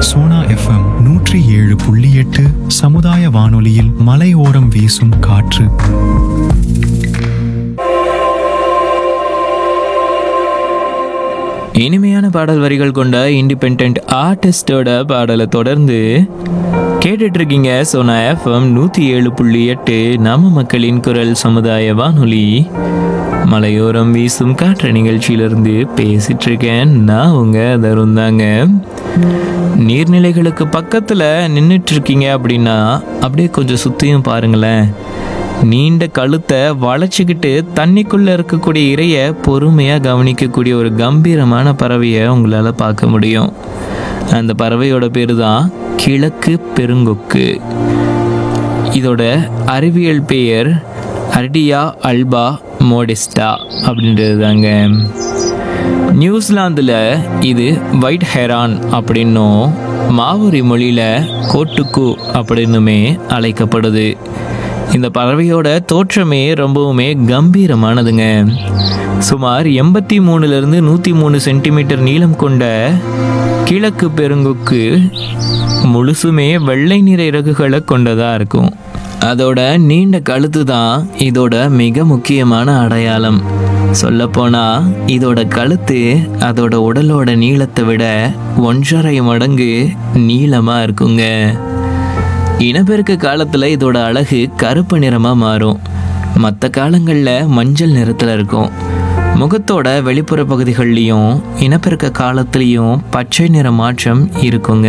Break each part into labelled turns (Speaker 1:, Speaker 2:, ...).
Speaker 1: Sona FM நூற்றி ஏழு புள்ளி எட்டு சமுதாய வானொலியில் மலையோரம் வீசும் காற்று
Speaker 2: இனிமையான பாடல் வரிகள் கொண்ட இண்டிபெண்ட் ஆர்டிஸ்டோட பாடலை தொடர்ந்து கேட்டுட்டு இருக்கீங்க சோனா எஃப்எம் நூற்றி ஏழு புள்ளி எட்டு நம்ம மக்களின் குரல் சமுதாய வானொலி மலையோரம் வீசும் காற்று நிகழ்ச்சியிலிருந்து பேசிட்டு இருக்கேன் நான் உங்க தருண் தாங்க நீர்நிலைகளுக்கு பக்கத்தில் நின்றுட்டு இருக்கீங்க அப்படின்னா அப்படியே கொஞ்சம் சுற்றியும் பாருங்களேன் நீண்ட கழுத்தை வளைச்சிக்கிட்டு தண்ணிக்குள்ள இருக்கக்கூடிய இரையை பொறுமையாக கவனிக்கக்கூடிய ஒரு கம்பீரமான பறவையை உங்களால் பார்க்க முடியும் அந்த பறவையோட பேர் தான் கிழக்கு பெருங்கொக்கு இதோட அறிவியல் பெயர் அர்டியா அல்பா மோடிஸ்டா அப்படின்றது தாங்க நியூசிலாந்தில் இது ஒயிட் ஹெரான் அப்படின்னும் மாவரி மொழியில் கோட்டுக்கு அப்படின்னுமே அழைக்கப்படுது இந்த பறவையோட தோற்றமே ரொம்பவுமே கம்பீரமானதுங்க சுமார் எண்பத்தி மூணுலேருந்து நூற்றி மூணு சென்டிமீட்டர் நீளம் கொண்ட கிழக்கு பெருங்குக்கு முழுசுமே வெள்ளை நிற இறகுகளை கொண்டதாக இருக்கும் அதோட நீண்ட கழுத்து தான் இதோட மிக முக்கியமான அடையாளம் சொல்லப்போனா இதோட கழுத்து அதோட உடலோட நீளத்தை விட ஒன்றரை மடங்கு நீளமாக இருக்குங்க இனப்பெருக்க காலத்தில் இதோட அழகு கருப்பு நிறமாக மாறும் மற்ற காலங்களில் மஞ்சள் நிறத்தில் இருக்கும் முகத்தோட வெளிப்புற பகுதிகள்லையும் இனப்பெருக்க காலத்துலேயும் பச்சை நிற மாற்றம் இருக்குங்க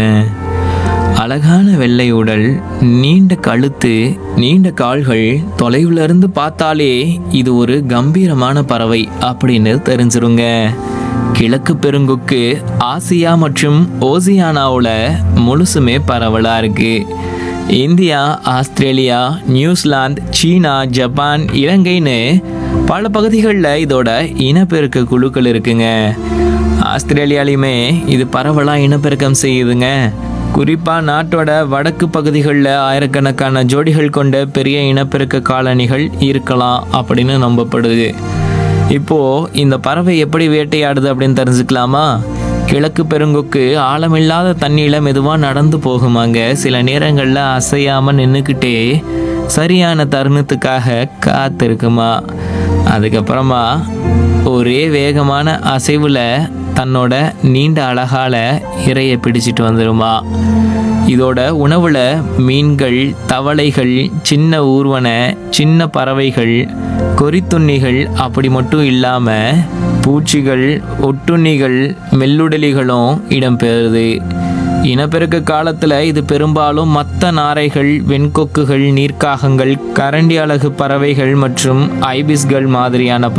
Speaker 2: அழகான வெள்ளை உடல் நீண்ட கழுத்து நீண்ட கால்கள் தொலைவுல இருந்து பார்த்தாலே இது ஒரு கம்பீரமான பறவை அப்படின்னு தெரிஞ்சிருங்க கிழக்கு பெருங்குக்கு ஆசியா மற்றும் ஓசியானாவில் முழுசுமே பரவலாக இருக்கு India Australia New Zealand China Japan இலங்கைன்னு பல பகுதிகளில் இதோட இனப்பெருக்க குழுக்கள் இருக்குங்க ஆஸ்திரேலியாலையுமே இது பரவலாக இனப்பெருக்கம் செய்யுதுங்க குறிப்பாக நாட்டோட வடக்கு பகுதிகளில் ஆயிரக்கணக்கான ஜோடிகள் கொண்ட பெரிய இனப்பெருக்க காலனிகள் இருக்கலாம் அப்படின்னு நம்பப்படுது இப்போ இந்த பறவை எப்படி வேட்டையாடுது அப்படின்னு தெரிஞ்சுக்கலாமா கிழக்கு பெருங்கொக்கு ஆழமில்லாத தண்ணியில் மெதுவாக நடந்து போகுமாங்க சில நேரங்களில் அசையாமல் நின்றுக்கிட்டே சரியான தருணத்துக்காக காத்திருக்குமா அதுக்கப்புறமா ஒரே வேகமான அசைவில் தன்னோட நீண்ட அழகால இரையை பிடிச்சிட்டு வந்துருமா இதோட உணவுல மீன்கள் தவளைகள் சின்ன ஊர்வன சின்ன பறவைகள் கொறித்துண்ணிகள் அப்படி மட்டும் இல்லாம பூச்சிகள் ஒட்டுண்ணிகள் மெல்லுடலிகளும் இடம்பெறுது இனப்பெருக்க காலத்துல இது பெரும்பாலும் மற்ற நாரைகள் வெண்கொக்குகள் நீர்க்காகங்கள் கரண்டி அலகு பறவைகள் மற்றும் ஐபிஸ்கள் மாதிரியான